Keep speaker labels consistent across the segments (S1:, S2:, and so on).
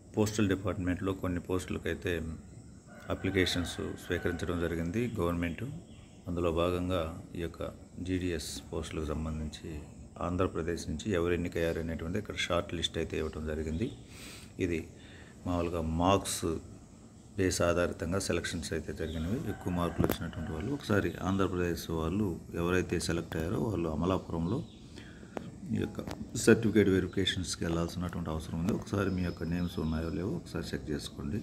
S1: postal డిపార్ట్మెంట్లో కొన్ని పోస్టులకైతే applications స్వీకరించడం జరిగింది గవర్నమెంట్ అందులో భాగంగా ఈ యొక్క జీడిఎస్ పోస్టులకు సంబంధించి ఆంధ్రప్రదేశ్ నుంచి ఎవరు ఎన్నికయ్యారు అనేటువంటి ఇక్కడ షార్ట్ లిస్ట్ అయితే ఇవ్వడం జరిగింది ఇది మామూలుగా మార్క్స్ బేస్ ఆధారితంగా సెలక్షన్స్ అయితే జరిగినవి ఎక్కువ మార్కులు వచ్చినటువంటి వాళ్ళు ఒకసారి ఆంధ్రప్రదేశ్ వాళ్ళు ఎవరైతే సెలెక్ట్ అయ్యారో వాళ్ళు అమలాపురంలో ఈ యొక్క సర్టిఫికేట్ వెరిఫికేషన్స్కి వెళ్ళాల్సినటువంటి అవసరం ఉంది ఒకసారి మీ యొక్క నేమ్స్ ఉన్నాయో లేవో ఒకసారి చెక్ చేసుకోండి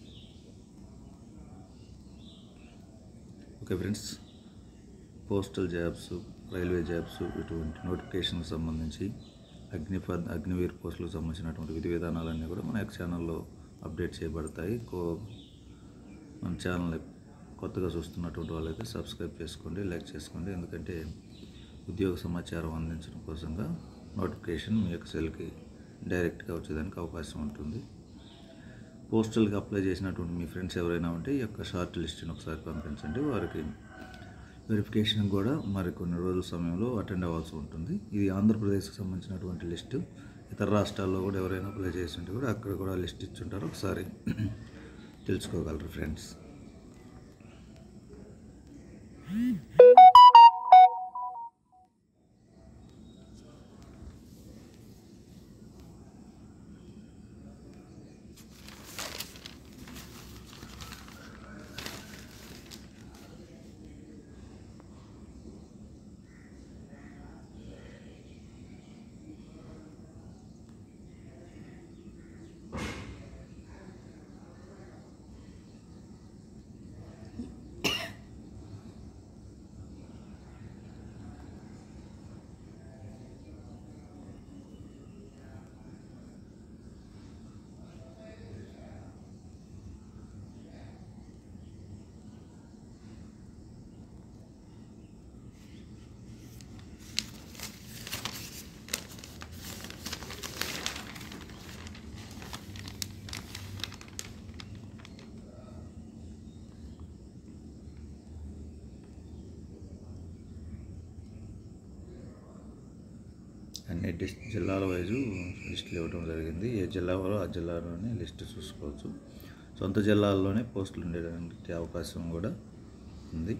S1: okay friends postal jobs railway jobs ఇటువంటి నోటిఫికేషన్కి సంబంధించి అగ్నిపద్ అగ్నివీర్ పోస్టులకు సంబంధించినటువంటి విధి విధానాలన్నీ కూడా మన యొక్క ఛానల్లో అప్డేట్ చేయబడతాయి కో మన ఛానల్ కొత్తగా చూస్తున్నటువంటి వాళ్ళైతే సబ్స్క్రైబ్ చేసుకోండి లైక్ చేసుకోండి ఎందుకంటే ఉద్యోగ సమాచారం అందించడం కోసంగా నోటిఫికేషన్ మీ యొక్క సెల్కి డైరెక్ట్గా వచ్చేదానికి అవకాశం ఉంటుంది పోస్టల్కి అప్లై చేసినటువంటి మీ ఫ్రెండ్స్ ఎవరైనా ఉంటే ఈ యొక్క షార్ట్ లిస్ట్ని ఒకసారి పంపించండి వారికి వెరిఫికేషన్ కూడా మరి కొన్ని రోజుల సమయంలో అటెండ్ అవ్వాల్సి ఉంటుంది ఇది ఆంధ్రప్రదేశ్కి సంబంధించినటువంటి లిస్టు ఇతర రాష్ట్రాల్లో కూడా ఎవరైనా అప్లై చేసి ఉంటే కూడా అక్కడ కూడా లిస్ట్ ఇచ్చుంటారు ఒకసారి తెలుసుకోగలరు ఫ్రెండ్స్ అన్ని డిస్ జిల్లాల వైజు లిస్టులు ఇవ్వడం జరిగింది ఏ జిల్లా వారో ఆ జిల్లాలోనే లిస్ట్ చూసుకోవచ్చు సొంత జిల్లాల్లోనే పోస్టులు ఉండేటువంటి అవకాశం కూడా ఉంది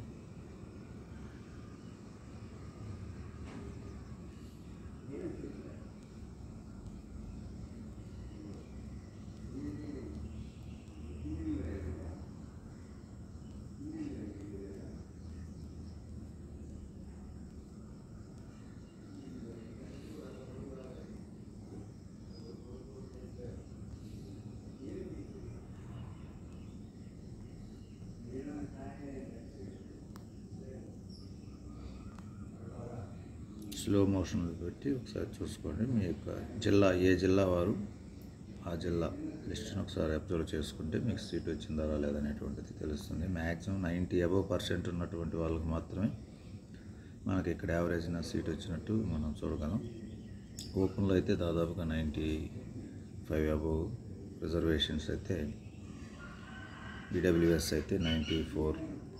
S1: స్లో మోషన్లో పెట్టి ఒకసారి చూసుకోండి మీ యొక్క జిల్లా ఏ జిల్లా వారు ఆ జిల్లా లిస్ట్ని ఒకసారి అబ్జర్వ్ చేసుకుంటే మీకు సీట్ వచ్చిందా లేదనేటువంటిది తెలుస్తుంది మ్యాక్సిమం నైంటీ అబవ్ పర్సెంట్ ఉన్నటువంటి వాళ్ళకి మాత్రమే మనకి ఇక్కడ యావరేజ్ నా సీట్ వచ్చినట్టు మనం చూడగలం ఓపెన్లో అయితే దాదాపుగా నైంటీ ఫైవ్ అబవ్ రిజర్వేషన్స్ అయితే ఈడబ్ల్యూఎస్ అయితే నైంటీ ఫోర్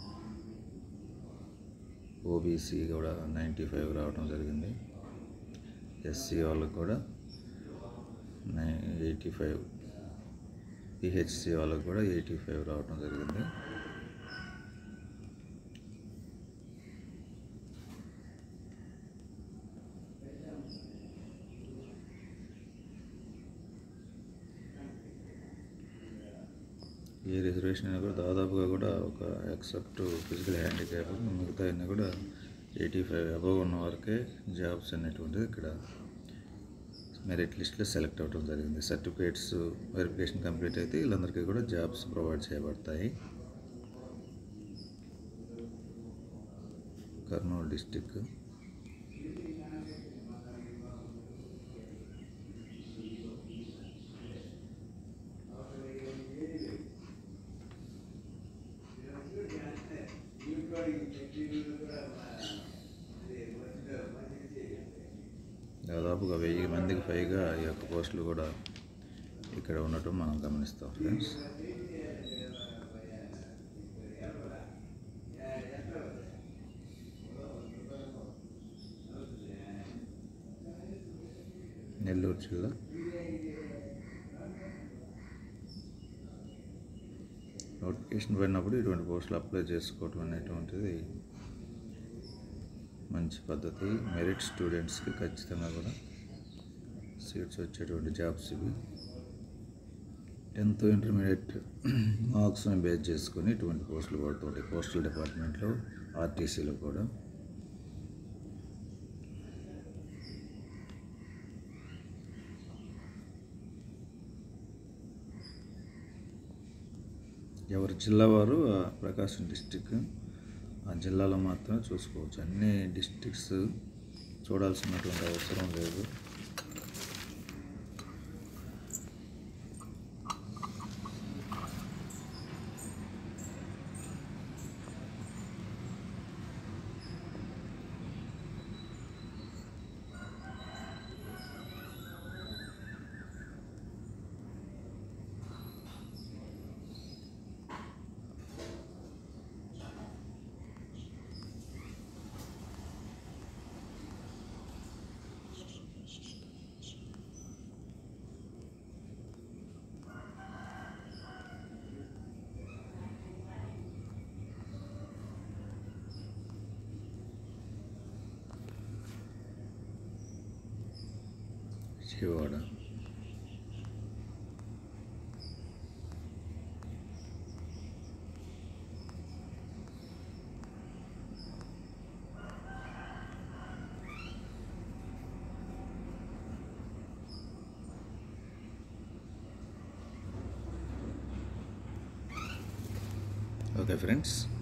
S1: ఓబీసీ కూడా నైంటీ ఫైవ్ రావడం జరిగింది ఎస్సీ వాళ్ళకి కూడా నై ఎయిటీ ఫైవ్ పిహెచ్సి వాళ్ళకి కూడా ఎయిటీ ఫైవ్ రావడం జరిగింది ఏ రిజర్వేషన్ అయినా కూడా దాదాపుగా కూడా ఒక ఎక్సెప్ట్ ఫిజికల్ హ్యాండిక్యాప్ మిగతా అయినా కూడా ఎయిటీ ఫైవ్ అబవ్ ఉన్న వరకే జాబ్స్ అనేటువంటిది ఇక్కడ మెరిట్ లిస్ట్లో సెలెక్ట్ అవ్వడం జరిగింది సర్టిఫికేట్స్ వెరిఫికేషన్ కంప్లీట్ అయితే వీళ్ళందరికీ కూడా జాబ్స్ ప్రొవైడ్ చేయబడతాయి కర్నూలు డిస్టిక్ దాదాపుగా వెయ్యి మందికి పైగా ఈ యొక్క పోస్టులు కూడా ఇక్కడ ఉండటం మనం గమనిస్తాం ఫ్రెండ్స్ నెల్లూరు జిల్లా నోటిఫికేషన్ పడినప్పుడు ఇటువంటి పోస్టులు అప్లై చేసుకోవటం అనేటువంటిది మంచి పద్ధతి మెరిట్ స్టూడెంట్స్కి ఖచ్చితంగా కూడా సీట్స్ వచ్చేటువంటి జాబ్స్ ఇవి టెన్త్ ఇంటర్మీడియట్ మార్క్స్ని బేస్ చేసుకొని ఇటువంటి పోస్టులు పడుతుంటాయి పోస్టల్ డిపార్ట్మెంట్లో ఆర్టీసీలో కూడా ఎవరి జిల్లా వారు ఆ ప్రకాశం డిస్టిక్ ఆ జిల్లాలో మాత్రమే చూసుకోవచ్చు అన్ని డిస్టిక్స్ చూడాల్సినటువంటి అవసరం లేదు విజయవాడ ఓకే ఫ్రెండ్స్